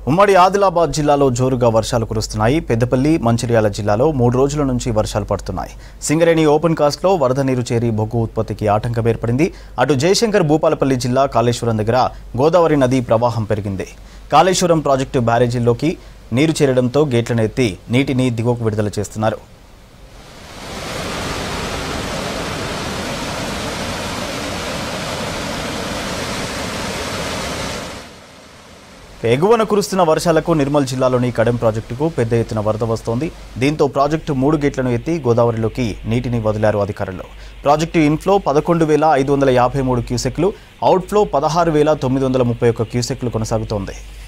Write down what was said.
ఉమ్మడి ఆదిలాబాద్ జిల్లాలో జోరుగా వర్షాలు కురుస్తున్నాయి పెద్దపల్లి మంచిర్యాల జిల్లాలో మూడు రోజుల నుంచి వర్షాలు పడుతున్నాయి సింగరేణి ఓపెన్ కాస్ట్లో వరద నీరు చేరి బొగ్గు ఉత్పత్తికి ఆటంకం ఏర్పడింది అటు జయశంకర్ భూపాలపల్లి జిల్లా కాళేశ్వరం దగ్గర గోదావరి నది ప్రవాహం పెరిగింది కాళేశ్వరం ప్రాజెక్టు బ్యారేజీల్లోకి నీరు చేరడంతో గేట్లను ఎత్తి నీటిని దిగువకు విడుదల చేస్తున్నారు ఎగువన కురుస్తున్న వర్షాలకు నిర్మల్ జిల్లాలోని కడెం ప్రాజెక్టుకు పెద్ద ఎత్తున వరద వస్తోంది దీంతో ప్రాజెక్టు మూడు గేట్లను ఎత్తి గోదావరిలోకి నీటిని వదిలారు అధికారులు ప్రాజెక్టు ఇన్ఫ్లో పదకొండు వేల ఐదు వందల యాభై మూడు క్యూసెక్లు అవుట్ఫ్లో పదహారు వేల తొమ్మిది వందల ముప్పై ఒక్క క్యూసెక్లు కొనసాగుతోంది